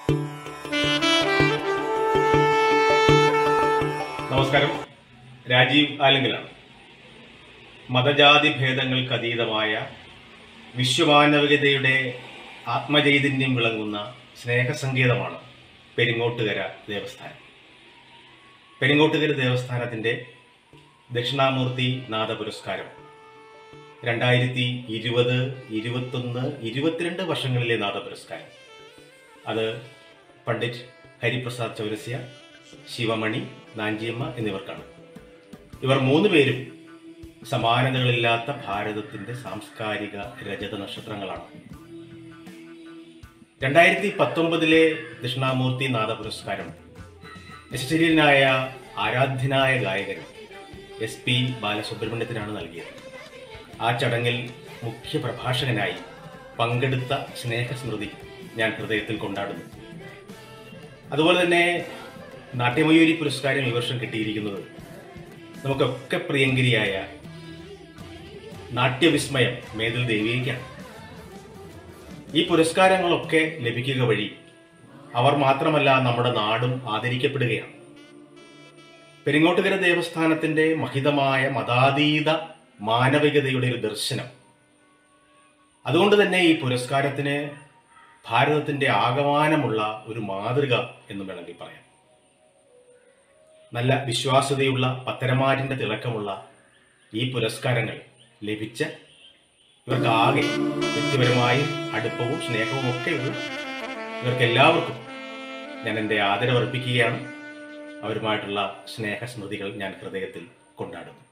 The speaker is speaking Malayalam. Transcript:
നമസ്കാരം രാജീവ് ആലിംഗലാണ് മതജാതി ഭേദങ്ങൾക്ക് അതീതമായ വിശ്വമാനവികതയുടെ ആത്മചൈതന്യം വിളങ്ങുന്ന സ്നേഹസങ്കേതമാണ് പെരിങ്ങോട്ടുകര ദേവസ്ഥാനം പെരിങ്ങോട്ടുകര ദേവസ്ഥാനത്തിൻ്റെ ദക്ഷിണാമൂർത്തി നാദ പുരസ്കാരം രണ്ടായിരത്തി ഇരുപത് ഇരുപത്തൊന്ന് ഇരുപത്തിരണ്ട് വർഷങ്ങളിലെ നാദ പുരസ്കാരം അത് പണ്ഡിറ്റ് ഹരിപ്രസാദ് ചൗരസ്യ ശിവമണി നാഞ്ചിയമ്മ എന്നിവർക്കാണ് ഇവർ മൂന്ന് പേരും സമാനതകളില്ലാത്ത ഭാരതത്തിന്റെ സാംസ്കാരിക രജത നക്ഷത്രങ്ങളാണ് രണ്ടായിരത്തി പത്തൊമ്പതിലെ ദക്ഷിണാമൂർത്തി നാദ പുരസ്കാരം യശരീരനായ ആരാധ്യനായ ഗായകൻ എസ് പി ബാലസുബ്രഹ്മണ്യത്തിനാണ് നൽകിയത് ആ ചടങ്ങിൽ മുഖ്യ പ്രഭാഷകനായി പങ്കെടുത്ത സ്നേഹസ്മൃതി ഞാൻ ഹൃദയത്തിൽ കൊണ്ടാടുന്നു അതുപോലെ തന്നെ നാട്യമയൂരി പുരസ്കാരം ഈ വർഷം കിട്ടിയിരിക്കുന്നത് നമുക്കൊക്കെ പ്രിയങ്കരിയായ നാട്യവിസ്മയം മേതിൽ ദേവിയേക്കാണ് ഈ പുരസ്കാരങ്ങളൊക്കെ ലഭിക്കുക വഴി അവർ മാത്രമല്ല നമ്മുടെ നാടും ആദരിക്കപ്പെടുകയാണ് പെരിങ്ങോട്ടുകര ദേവസ്ഥാനത്തിന്റെ മഹിതമായ മതാതീത മാനവികതയുടെ ഒരു ദർശനം അതുകൊണ്ട് തന്നെ ഈ പുരസ്കാരത്തിന് ഭാരതത്തിന്റെ ആകമാനമുള്ള ഒരു മാതൃക എന്ന് വേണമെങ്കിൽ പറയാം നല്ല വിശ്വാസ്യതയുള്ള പത്തരമാരിന്റെ തിളക്കമുള്ള ഈ പുരസ്കാരങ്ങൾ ലഭിച്ച ഇവർക്ക് ആകെ വ്യക്തിപരമായും അടുപ്പവും സ്നേഹവും ഒക്കെയുള്ള ഇവർക്ക് എല്ലാവർക്കും ഞാൻ എൻ്റെ ആദരവർപ്പിക്കുകയാണ് അവരുമായിട്ടുള്ള സ്നേഹസ്മൃതികൾ ഞാൻ ഹൃദയത്തിൽ കൊണ്ടാടുന്നു